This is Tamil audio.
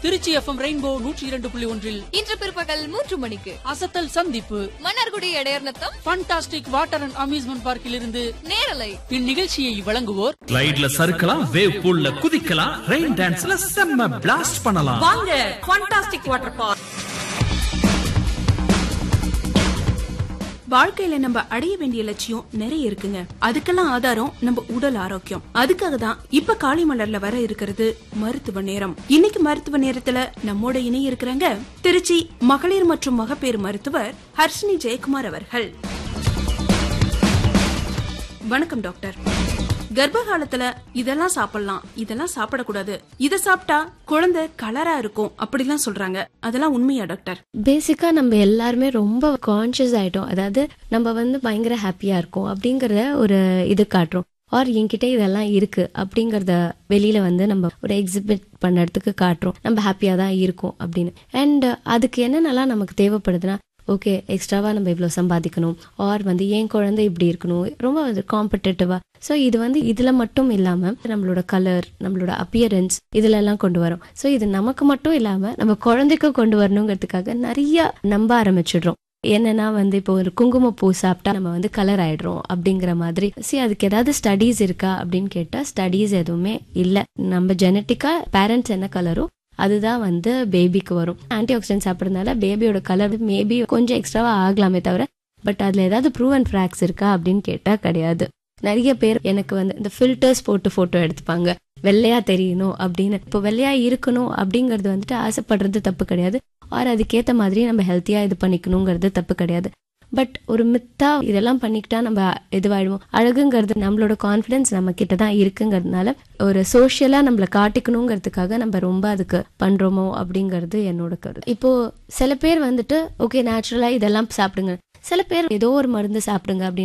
திருச்சி எஃப்எம் ரெயின்போ நூற்றி இரண்டு புள்ளி ஒன்றில் இன்று பிற்பகல் மூன்று மணிக்கு அசத்தல் சந்திப்பு Mannargudi Idaiyar Natham fantastic water and amusement பார்க்கில் இருந்து நேரலை இந்நிகழ்ச்சியை வழங்குவோர் கிளைட்ல சறுக்கலாம் வேவ் பூல்ல குதிக்கலாம் ரெயின் டான்ஸ்ல செம்ம பிளாஸ்ட் பண்ணலாம் வாங்க ஃபண்டாஸ்டிக் வாட்டர் பார்க் வாழ்க்கையில நம்ம அடைய வேண்டிய லட்சியம் நிறைய இருக்குங்க அதுக்கெல்லாம் ஆதாரம் நம்ம உடல் ஆரோக்கியம் அதுக்காக தான் இப்ப காளிமலர்ல வர இருக்கிறது மருத்துவ நேரம் இன்னைக்கு மருத்துவ நேரத்துல நம்மோட இணைய இருக்கிறாங்க திருச்சி மகளிர் மற்றும் மகப்பேறு மருத்துவர் ஹர்ஷினி ஜெயக்குமார் அவர்கள் வணக்கம் டாக்டர் கர்ப்ப காலத்துல இதெல்லாம் சாப்பிடலாம் இதெல்லாம் சாப்பிடக்கூடாது இத சாப்பிட்டா குழந்தை கலரா இருக்கும் அப்படிலாம் சொல்றாங்க அதெல்லாம் உண்மையா டாக்டர் பேசிக்கா நம்ம எல்லாருமே ரொம்ப கான்ஷியஸ் ஆயிட்டோம் அதாவது நம்ம வந்து பயங்கர ஹாப்பியா இருக்கோம் அப்படிங்கறத ஒரு இது காட்டுறோம் ஆர் என்கிட்ட இதெல்லாம் இருக்கு அப்படிங்கறத வெளியில வந்து நம்ம ஒரு எக்ஸிபிட் பண்ணறதுக்கு காட்டுறோம் நம்ம ஹாப்பியா தான் இருக்கோம் அப்படின்னு அண்ட் அதுக்கு என்னென்னலாம் நமக்கு தேவைப்படுதுன்னா ஓகே எக்ஸ்ட்ராவா நம்ம இவ்வளோ சம்பாதிக்கணும் ஆர் வந்து என் குழந்தை இப்படி இருக்கணும் ரொம்ப வந்து காம்படேட்டிவா ஸோ இது வந்து இதுல மட்டும் இல்லாம நம்மளோட கலர் நம்மளோட அப்பியரன்ஸ் இதுல எல்லாம் கொண்டு வரோம் ஸோ இது நமக்கு மட்டும் இல்லாம நம்ம குழந்தைக்கும் கொண்டு வரணுங்கிறதுக்காக நிறைய நம்ப ஆரம்பிச்சிடுறோம் என்னன்னா வந்து இப்போ ஒரு குங்குமப்பூ சாப்பிட்டா நம்ம வந்து கலர் ஆயிடுறோம் அப்படிங்கிற மாதிரி சி அதுக்கு ஏதாவது ஸ்டடீஸ் இருக்கா அப்படின்னு கேட்டா ஸ்டடீஸ் எதுவுமே இல்லை நம்ம ஜெனட்டிக்கா பேரண்ட்ஸ் என்ன கலரோ அதுதான் வந்து பேபிக்கு வரும் ஆன்டி ஆக்சிடென்ட் சாப்பிட்றதுனால பேபியோட கலர் மேபி கொஞ்சம் எக்ஸ்ட்ராவா ஆகலாமே தவிர பட் அதுல ஏதாவது ப்ரூவ் அண்ட் ஃப்ராக்ஸ் இருக்கா அப்படின்னு கேட்டா கிடையாது நிறைய பேர் எனக்கு வந்து இந்த ஃபில்டர்ஸ் போட்டு போட்டோ எடுத்துப்பாங்க வெள்ளையா தெரியணும் அப்படின்னு இப்போ வெள்ளையா இருக்கணும் அப்படிங்கறது வந்துட்டு ஆசைப்படுறது தப்பு கிடையாது ஆர் அதுக்கேத்த மாதிரி நம்ம ஹெல்த்தியா இது பண்ணிக்கணுங்கிறது தப்பு கிடையாது பட் ஒரு மித்தா இதெல்லாம் பண்ணிக்கிட்டா நம்ம இதுவாயிடுவோம் அழகுங்கிறது நம்மளோட கான்ஃபிடன்ஸ் நம்ம கிட்ட தான் இருக்குங்கிறதுனால ஒரு சோஷியலா நம்மள காட்டிக்கணுங்கிறதுக்காக நம்ம ரொம்ப அதுக்கு பண்றோமோ அப்படிங்கிறது என்னோட கருத்து இப்போ சில பேர் வந்துட்டு ஓகே நேச்சுரலா இதெல்லாம் சாப்பிடுங்க சில பேர் ஏதோ ஒரு மருந்து சாப்பிடுங்க அப்படின்னு